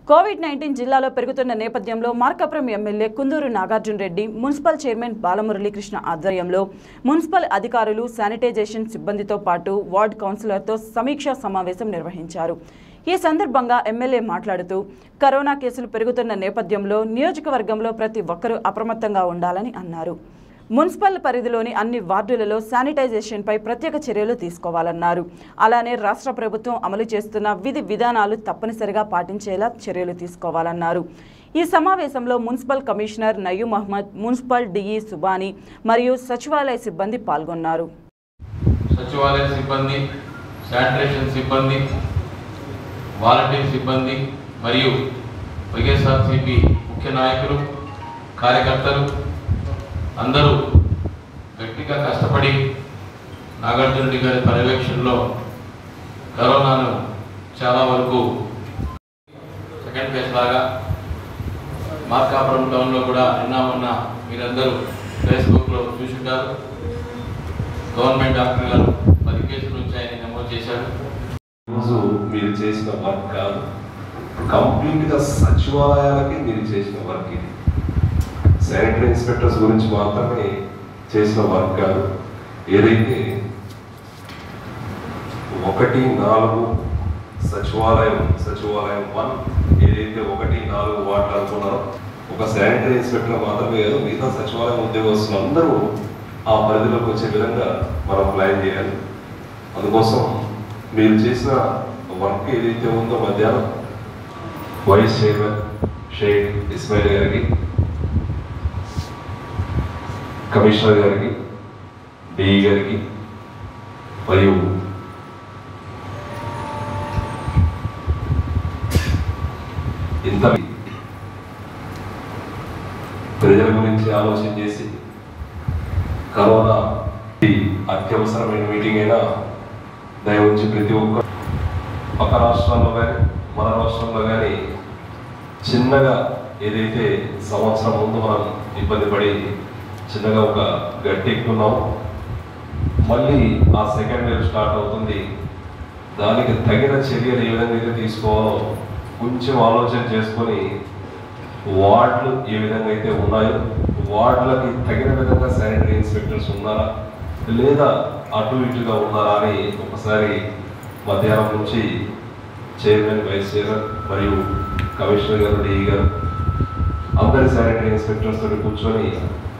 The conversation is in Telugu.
కోవిడ్ నైన్టీన్ జిల్లాలో పెరుగుతున్న నేపథ్యంలో Markapuram MLA Kunduru Nagarjuna Reddy municipal chairman Balamuralikrishna ఆధ్వర్యంలో మున్సిపల్ అధికారులు శానిటైజేషన్ సిబ్బందితో పాటు వార్డు కౌన్సిలర్తో సమీక్షా సమావేశం నిర్వహించారు ఈ సందర్భంగా ఎమ్మెల్యే మాట్లాడుతూ కరోనా కేసులు పెరుగుతున్న నేపథ్యంలో నియోజకవర్గంలో ప్రతి ఒక్కరూ అప్రమత్తంగా ఉండాలని అన్నారు మున్సిపల్ పరిధిలోని అన్ని వార్డులలో శానిటైజేషన్పై ప్రత్యేక చర్యలు తీసుకోవాలన్నారు అలానే రాష్ట్ర ప్రభుత్వం అమలు చేస్తున్న విధి విధానాలు తప్పనిసరిగా పాటించేలా చర్యలు తీసుకోవాలన్నారు ఈ సమావేశంలో municipal commissioner Nayeem Ahmed municipal DE Subhani మరియు సచివాలయ సిబ్బంది పాల్గొన్నారు సచివాలయ సిబ్బంది శానిటేషన్ సిబ్బంది వాలంటీర్ సిబ్బంది మరియు వైఎస్ఆర్సీపీ ముఖ్య నాయకులు కార్యకర్తలు అందరూ గట్టిగా కష్టపడి నాగార్జున రెడ్డి గారి పర్యవేక్షణలో కరోనాను చాలా వరకు సెకండ్ ఫేజ్ లాగా మార్కాపురం టౌన్లో కూడా నిన్న మొన్న మీరందరూ ఫేస్బుక్లో చూసుంటారు గవర్నమెంట్ డాక్టర్ గారు పది కేసులు వచ్చాయని నమోదు చేశారు రోజు మీరు చేసిన వర్క్ కాదు కంప్లీట్గా సచివాలయాలకి మీరు చేసిన వర్క్ ఇది శానిటరీ ఇన్స్పెక్టర్స్ గురించి మాత్రమే చేసిన వర్క్ కాదు ఏదైతే ఒకటి నాలుగు సచివాలయం సచివాలయం వన్ ఏదైతే ఒకటి నాలుగు వార్డులు అనుకున్నారో ఒక శానిటరీ ఇన్స్పెక్టర్ మాత్రమే కాదు మిగతా సచివాలయం ఉద్యోగస్తులు అందరూ ఆ పరిధిలోకి వచ్చే విధంగా మనం ప్లాన్ చేయాలి అందుకోసం మీరు చేసిన వర్క్ ఏదైతే ఉందో మధ్యాహ్నం వైస్ చైర్మన్ షేక్ ఇస్మాయిల్ గారికి కమిషనర్ గారికి డిఈ గారికి మరియు ఇంత ప్రజల గురించి ఆలోచన చేసి కరోనా ఈ అత్యవసరమైన మీటింగ్ అయినా దయవుంచి ప్రతి ఒక్క పక్క రాష్ట్రాల్లో కానీ మన రాష్ట్రంలో కానీ చిన్నగా ఏదైతే సంవత్సరం ముందు మనం ఇబ్బంది పడి చిన్నగా ఒక గట్టి ఎక్కున్నాం మళ్ళీ ఆ సెకండ్ వేవ్ స్టార్ట్ అవుతుంది దానికి తగిన చర్యలు ఏ విధంగా అయితే తీసుకోవాలో కొంచెం ఆలోచన చేసుకొని వార్డులు ఏ విధంగా అయితే ఉన్నాయో వార్డులకి తగిన విధంగా శానిటరీ ఇన్స్పెక్టర్స్ ఉన్నారా లేదా అటు ఇటుగా ఉన్నారా అని ఒకసారి మధ్యాహ్నం నుంచి చైర్మన్ వైస్ చైర్మన్ మరియు కమిషనర్ గారు డిఈ గారు అందరి శానిటరీ ఇన్స్పెక్టర్స్ తోటి కూర్చొని